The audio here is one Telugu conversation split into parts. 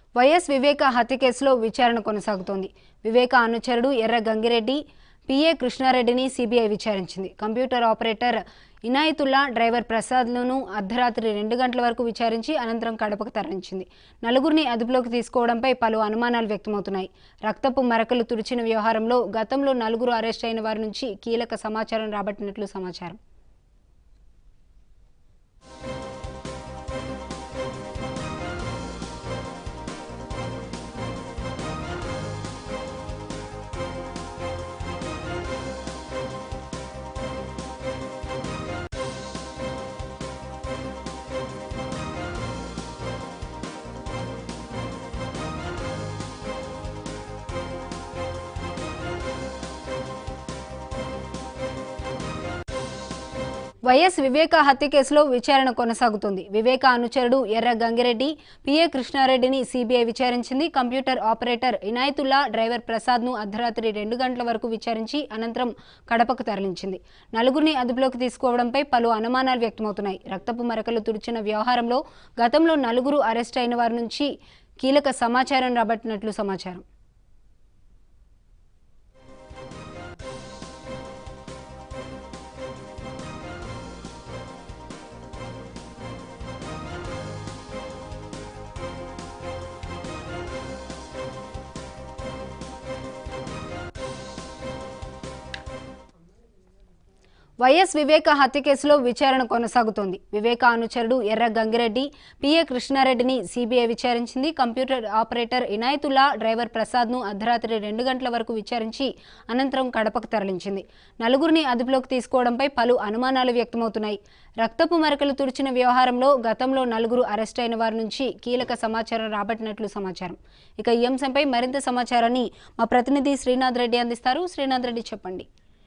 వైఎస్ వివేక హత్య కేసులో విచారణ కొనసాగుతోంది వివేక అనుచరుడు ఎర్ర గంగిరెడ్డి పిఏ కృష్ణారెడ్డిని సిబిఐ విచారించింది కంప్యూటర్ ఆపరేటర్ ఇనాయతుల్లా డ్రైవర్ ప్రసాద్లను అర్ధరాత్రి రెండు గంటల వరకు విచారించి అనంతరం కడపకు తరలించింది నలుగురిని అదుపులోకి తీసుకోవడంపై పలు అనుమానాలు వ్యక్తమవుతున్నాయి రక్తపు మరకలు తుడిచిన వ్యవహారంలో గతంలో నలుగురు అరెస్ట్ అయిన వారి నుంచి కీలక సమాచారం రాబట్టినట్లు సమాచారం వైఎస్ వివేక హత్య కేసులో విచారణ కొనసాగుతుంది వివేక అనుచరుడు ఎర్ర గంగిరెడ్డి పిఏ కృష్ణారెడ్డిని సిబిఐ విచారించింది కంప్యూటర్ ఆపరేటర్ ఇనాయతుల్లా డ్రైవర్ ప్రసాద్ను అర్ధరాత్రి రెండు గంటల వరకు విచారించి అనంతరం కడపకు తరలించింది నలుగురిని అదుపులోకి తీసుకోవడంపై పలు అనుమానాలు వ్యక్తమవుతున్నాయి రక్తపు మరకలు తుడిచిన వ్యవహారంలో గతంలో నలుగురు అరెస్ట్ అయిన వారి నుంచి కీలక సమాచారం రాబట్టినట్లు సమాచారం వైఎస్ వివేక హత్య కేసులో విచారణ కొనసాగుతోంది వివేక అనుచరుడు ఎర్ర గంగిరెడ్డి పిఏ కృష్ణారెడ్డిని సిబిఐ విచారించింది కంప్యూటర్ ఆపరేటర్ ఇనాయతుల్లా డ్రైవర్ ప్రసాద్ను అర్ధరాత్రి రెండు గంటల వరకు విచారించి అనంతరం కడపకు తరలించింది నలుగురిని అదుపులోకి తీసుకోవడంపై పలు అనుమానాలు వ్యక్తమవుతున్నాయి రక్తపు మరకలు తుడిచిన వ్యవహారంలో గతంలో నలుగురు అరెస్ట్ అయిన వారి నుంచి కీలక సమాచారం రాబట్టినట్లు సమాచారం ఇక ఈ అంశంపై మరింత సమాచారాన్ని మా ప్రతినిధి శ్రీనాథ్ రెడ్డి అందిస్తారు శ్రీనాథ్ రెడ్డి చెప్పండి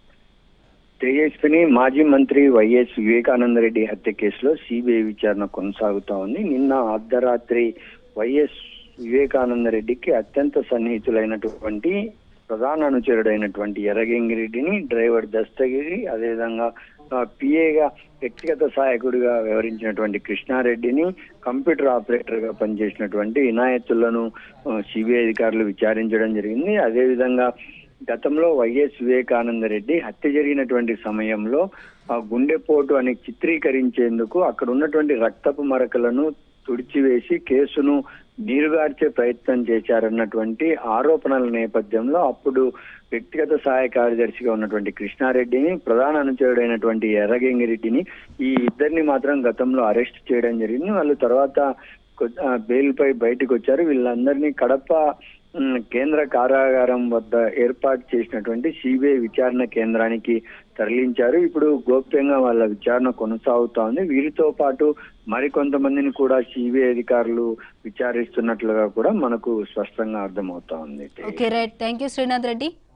తేజస్విని మాజీ మంత్రి వైఎస్ వివేకానంద రెడ్డి హత్య కేసులో సిబిఐ విచారణ కొనసాగుతా ఉంది నిన్న అర్ధరాత్రి వైఎస్ వివేకానంద రెడ్డికి అత్యంత సన్నిహితులైనటువంటి ప్రధాన అనుచరుడైనటువంటి ఎర్రగంగిరెడ్డిని డ్రైవర్ దస్తగిరి అదేవిధంగా పిఏగా వ్యక్తిగత సహాయకుడిగా వ్యవహరించినటువంటి కృష్ణారెడ్డిని కంప్యూటర్ ఆపరేటర్ గా పనిచేసినటువంటి ఇనాయతులను సిబిఐ అధికారులు విచారించడం జరిగింది అదేవిధంగా గతంలో వైఎస్ వివేకానంద రెడ్డి హత్య జరిగినటువంటి సమయంలో ఆ గుండెపోటు అని చిత్రీకరించేందుకు అక్కడ ఉన్నటువంటి రక్తపు మరకలను తుడిచివేసి కేసును నీరుగార్చే ప్రయత్నం చేశారన్నటువంటి ఆరోపణల నేపథ్యంలో అప్పుడు వ్యక్తిగత సహాయ కార్యదర్శిగా ఉన్నటువంటి కృష్ణారెడ్డిని ప్రధాన అనుచరుడైనటువంటి ఎర్రగంగిరెడ్డిని ఈ ఇద్దరిని మాత్రం గతంలో అరెస్ట్ చేయడం జరిగింది వాళ్ళు తర్వాత బెయిల్ పై బయటకు వచ్చారు వీళ్ళందరినీ కడప కేంద్ర కారాగారం వద్ద ఏర్పాటు చేసినటువంటి సిబిఐ విచారణ కేంద్రానికి తరలించారు ఇప్పుడు గోప్యంగా వాళ్ళ విచారణ కొనసాగుతా ఉంది వీరితో పాటు మరికొంతమందిని కూడా సిబిఐ అధికారులు విచారిస్తున్నట్లుగా కూడా మనకు స్పష్టంగా అర్థమవుతా ఉంది okay right thank you Srinath Reddy